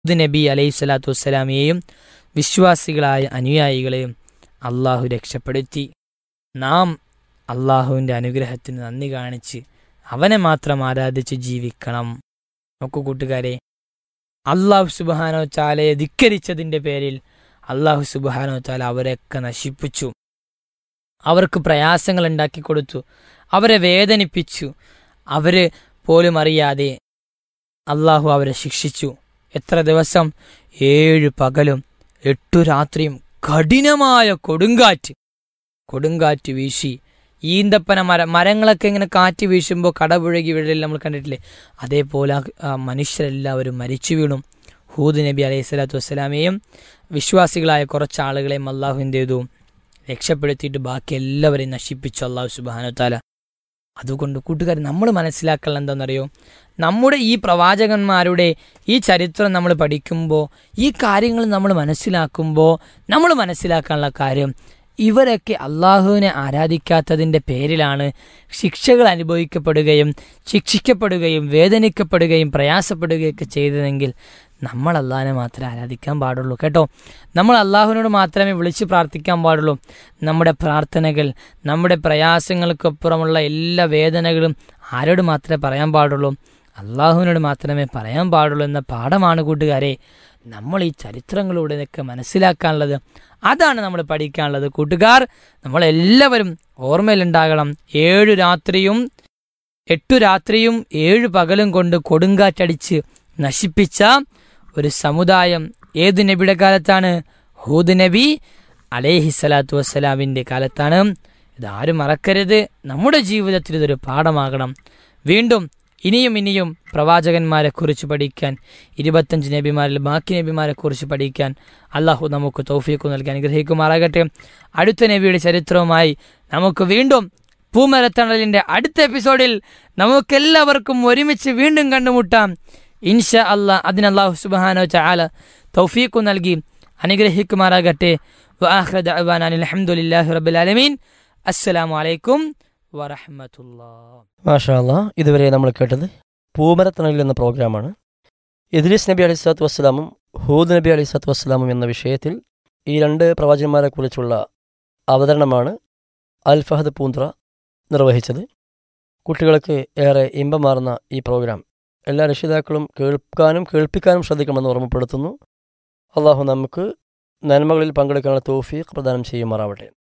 ഹുദ് നബി അലൈഹി സ്വലാത്തു വസ്സലാമിയെയും വിശ്വാസികളായ അനുയായികളെയും അള്ളാഹു രക്ഷപ്പെടുത്തി നാം അള്ളാഹുവിൻ്റെ അനുഗ്രഹത്തിന് നന്ദി കാണിച്ച് അവനെ മാത്രം ആരാധിച്ച് ജീവിക്കണം നോക്കൂ കൂട്ടുകാരെ അള്ളാഹു സുബാനോ ചാലയെ ധിക്കരിച്ചതിൻ്റെ പേരിൽ അള്ളാഹു സുബാനോ ചാല അവരെയൊക്കെ നശിപ്പിച്ചു അവർക്ക് പ്രയാസങ്ങൾ ഉണ്ടാക്കി കൊടുത്തു അവരെ വേദനിപ്പിച്ചു അവര് പോലും അറിയാതെ അള്ളാഹു അവരെ ശിക്ഷിച്ചു എത്ര ദിവസം ഏഴ് പകലും എട്ടു രാത്രിയും കഠിനമായ കൊടുങ്കാറ്റ് കൊടുങ്കാറ്റ് വീശി ഈന്തപ്പന മര മരങ്ങളൊക്കെ ഇങ്ങനെ കാറ്റ് വീശുമ്പോൾ കടപുഴകി വീഴൽ നമ്മൾ കണ്ടിട്ടില്ലേ അതേപോലെ ആ- ആ മനുഷ്യരെല്ലാവരും മരിച്ചു വീണു ഹൂദ് നബി അലൈഹി സ്വലാത്തു വസ്സലാമയും വിശ്വാസികളായ കുറച്ച് ആളുകളെയും അള്ളാഹു എന്ത് ചെയ്തു രക്ഷപ്പെടുത്തിയിട്ട് ബാക്കി എല്ലാവരെയും നശിപ്പിച്ചു അള്ളാഹു സുബാനു താല അതുകൊണ്ട് കൂട്ടുകാർ നമ്മൾ മനസ്സിലാക്കൽ എന്താണെന്നറിയോ നമ്മുടെ ഈ പ്രവാചകന്മാരുടെ ഈ ചരിത്രം നമ്മൾ പഠിക്കുമ്പോൾ ഈ കാര്യങ്ങൾ നമ്മൾ മനസ്സിലാക്കുമ്പോൾ നമ്മൾ മനസ്സിലാക്കാനുള്ള കാര്യം ഇവരൊക്കെ അള്ളാഹുവിനെ ആരാധിക്കാത്തതിൻ്റെ പേരിലാണ് ശിക്ഷകൾ അനുഭവിക്കപ്പെടുകയും ശിക്ഷിക്കപ്പെടുകയും വേദനിക്കപ്പെടുകയും പ്രയാസപ്പെടുകയൊക്കെ ചെയ്തതെങ്കിൽ നമ്മൾ അള്ളാഹിനെ മാത്രമേ ആരാധിക്കാൻ പാടുള്ളൂ കേട്ടോ നമ്മൾ അള്ളാഹുവിനോട് മാത്രമേ വിളിച്ച് പ്രാർത്ഥിക്കാൻ പാടുള്ളൂ നമ്മുടെ പ്രാർത്ഥനകൾ നമ്മുടെ പ്രയാസങ്ങൾക്കപ്പുറമുള്ള എല്ലാ വേദനകളും ആരോട് മാത്രമേ പറയാൻ പാടുള്ളൂ അള്ളാഹുവിനോട് മാത്രമേ പറയാൻ പാടുള്ളൂ എന്ന പാഠമാണ് കൂട്ടുകാരെ നമ്മൾ ഈ ചരിത്രങ്ങളിലൂടെ ഇതൊക്കെ മനസ്സിലാക്കാനുള്ളത് അതാണ് നമ്മൾ പഠിക്കാനുള്ളത് കൂട്ടുകാർ നമ്മളെല്ലാവരും ഓർമ്മയിലുണ്ടാകണം ഏഴു രാത്രിയും എട്ടു രാത്രിയും ഏഴു പകലും കൊണ്ട് കൊടുങ്കാറ്റടിച്ച് നശിപ്പിച്ച ഒരു സമുദായം ഏത് നബിയുടെ കാലത്താണ് ഹൂദ് നബി അലേഹിസ്സലാത്തു വസ്സലാമിൻ്റെ കാലത്താണ് ഇതാരും മറക്കരുത് നമ്മുടെ ജീവിതത്തിൽ ഇതൊരു പാഠമാകണം വീണ്ടും ഇനിയും ഇനിയും പ്രവാചകന്മാരെ കുറിച്ച് പഠിക്കാൻ ഇരുപത്തഞ്ച് നബിമാരിൽ ബാക്കി നബിമാരെ കുറിച്ച് പഠിക്കാൻ അള്ളാഹു നമുക്ക് തൗഫീഖ് നൽകി അനുഗ്രഹിക്കുമാറാകട്ടെ അടുത്ത നബിയുടെ ചരിത്രവുമായി നമുക്ക് വീണ്ടും പൂമരത്തണലിന്റെ അടുത്ത എപ്പിസോഡിൽ നമുക്കെല്ലാവർക്കും ഒരുമിച്ച് വീണ്ടും കണ്ടുമുട്ടാം ഇൻഷ അല്ലാ അതിന് അള്ളാഹു സുബാനോ ചാല തൗഫീഖ് നൽകി അനുഗ്രഹിക്കുമാറാകട്ടെ വആഖിറ ദഅവാന അനിൽ ഹംദുലില്ലാഹി റബ്ബിൽ ആലമീൻ അസ്സലാമു അലൈക്കും വറഹ്മത്തുള്ളാഹി മാഷാ അല്ലാ ഇതുവരെ നമ്മൾ കേട്ടത് പൂമരത്തണലിൽ എന്ന പ്രോഗ്രാമാണ് ഇദ്രീസ് നബി അലൈഹി സ്വലാത്തു വസ്സലാമും ഹൂദ് നബി അലൈഹി സ്വലാത്തു വസ്സലാമും എന്ന വിഷയത്തിൽ ഈ രണ്ട് പ്രവാചകന്മാരെക്കുറിച്ചുള്ള അവതരണമാണ് അൽ ഫഹദ് പൂന്ത്ര നിർവഹിച്ചത് കുട്ടികൾക്ക് ഏറെ ഇമ്പമാർന്ന ഈ പ്രോഗ്രാം എല്ലാ രക്ഷിതാക്കളും കേൾക്കാനും കേൾപ്പിക്കാനും ശ്രദ്ധിക്കണമെന്ന് ഓർമ്മപ്പെടുത്തുന്നു അള്ളാഹു നമുക്ക് നന്മകളിൽ പങ്കെടുക്കാനുള്ള തോഫീഖ് പ്രദാനം ചെയ്യുമാറാവട്ടെ